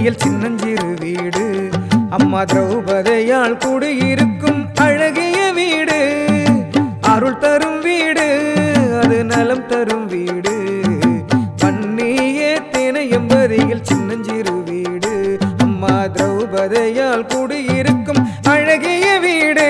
எம்பதியில் சின்னஞ்சிறு வீடு அம்மா திரௌபதியால் குடியிருக்கும் அழகிய வீடு அருள் தரும் வீடு அது நலம் தரும் வீடு பன்னியே தேன எம்பதியில் சின்னஞ்சிறு வீடு அம்மா திரௌபதியால் குடியிருக்கும் அழகிய வீடு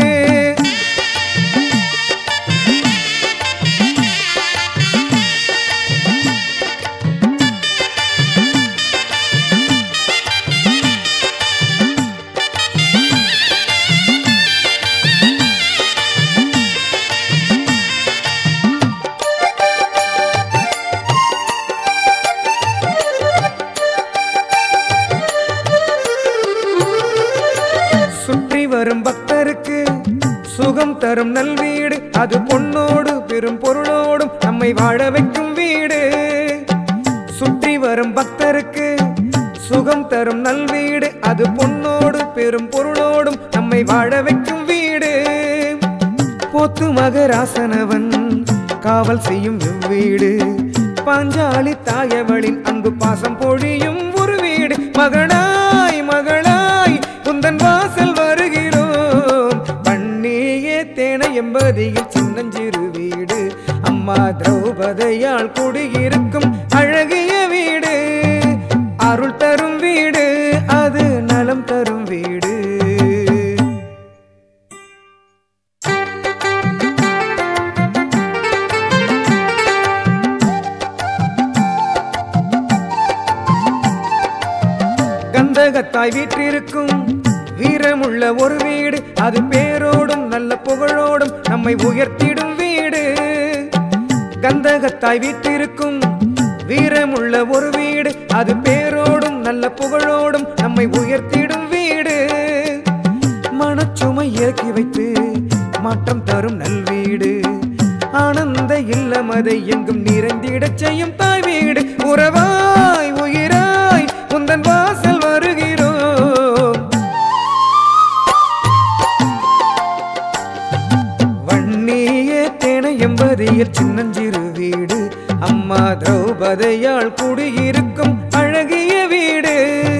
சுற்றி வரும் பக்தருக்கு சுகம் தரும் நல்வீடு அது பொன்னோடு பெரும் பொருளோடும் நம்மை வாழ வைக்கும் வீடு சுற்றி வரும் பக்தருக்கு சுகம் தரும் நல்வீடு அது பொன்னோடு பெரும் பொருளோடும் நம்மை வாழ வைக்கும் வீடு போத்து மகராசனவன் காவல் செய்யும் இவ்வீடு பாஞ்சாலி தாயவளின் அன்பு பாசம் பொழியும் ஒரு வீடு மகனாய் மகளாய் குந்தன் வாசல் வருகிறோம் பண்ணியே தேன எம்பதியில் சின்னஞ்சிறு வீடு அம்மா திரௌபதியால் குடியிருக்கும் அழகிய வீடு அருள் தரும் வீடு அது நலம் தரும் வீடு கந்தகத்தாய் வீற்றிருக்கும் வீரமுள்ள ஒரு வீடு அது பேரோடும் நல்ல புகழோடும் நம்மை உயர்த்திடும் வீடு கந்தகத்தாய் வீற்றிருக்கும் வீரமுள்ள ஒரு வீடு அது பேரோடும் நல்ல புகழோடும் நம்மை உயர்த்திடும் வீடு மனச்சுமை இறக்கி வைத்து மாற்றம் தரும் நல்வீடு ஆனந்த இல்லமதை எங்கும் நிறைந்திடச் செய்யும் தாய் வீடு உறவாய் உயிராய் உந்தன் வாசல் வருகிறோம் வன்னியே தேன எம்பதியில் சின்னஞ்சிறு வீடு அம்மா திரௌபதியால் குடியிருக்கும் அழகிய வீடு